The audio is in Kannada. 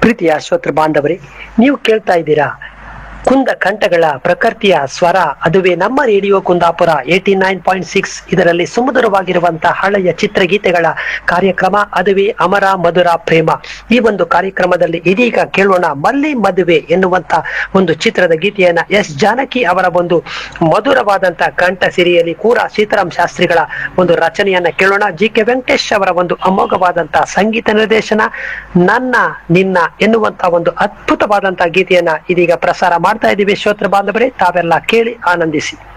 ಪ್ರೀತಿಯ ಶ್ರೋತೃ ಬಾಂಧವರೇ ನೀವು ಕೇಳ್ತಾ ಇದ್ದೀರಾ ಕುಂದ ಕಂಠಗಳ ಪ್ರಕೃತಿಯ ಸ್ವರ ಅದುವೇ ನಮ್ಮ radio Kundapura eighty nine point six ಇದರಲ್ಲಿ ಸುಮಧುರವಾಗಿರುವಂತಹ ಹಳೆಯ ಚಿತ್ರಗೀತೆಗಳ ಕಾರ್ಯಕ್ರಮ ಅದುವೇ ಅಮರ ಮಧುರ ಪ್ರೇಮ ಈ ಒಂದು ಕಾರ್ಯಕ್ರಮದಲ್ಲಿ ಇದೀಗ ಕೇಳೋಣ ಮಲ್ಲಿ ಮದುವೆ ಎನ್ನುವಂತ ಒಂದು ಚಿತ್ರದ ಗೀತೆಯನ್ನ ಎಸ್ ಜಾನಕಿ ಅವರ ಒಂದು ಮಧುರವಾದಂತ ಕಂಠ ಸಿರಿಯಲ್ಲಿ ಕೂರ ಸೀತಾರಾಮ್ ಶಾಸ್ತ್ರಿಗಳ ಒಂದು ರಚನೆಯನ್ನ ಕೇಳೋಣ ಜಿ ಕೆ ವೆಂಕಟೇಶ್ ಅವರ ಒಂದು ಅಮೋಘವಾದಂತಹ ಸಂಗೀತ ನಿರ್ದೇಶನ ನನ್ನ ನಿನ್ನ ಎನ್ನುವಂತ ಒಂದು ಅದ್ಭುತವಾದಂತಹ ಗೀತೆಯನ್ನ ಇದೀಗ ಪ್ರಸಾರ ಮಾಡ್ತಾ ಇದ್ದೀವಿ ಶ್ರೋತೃ ಬಾಂಧವರೇ ತಾವೆಲ್ಲ ಕೇಳಿ ಆನಂದಿಸಿ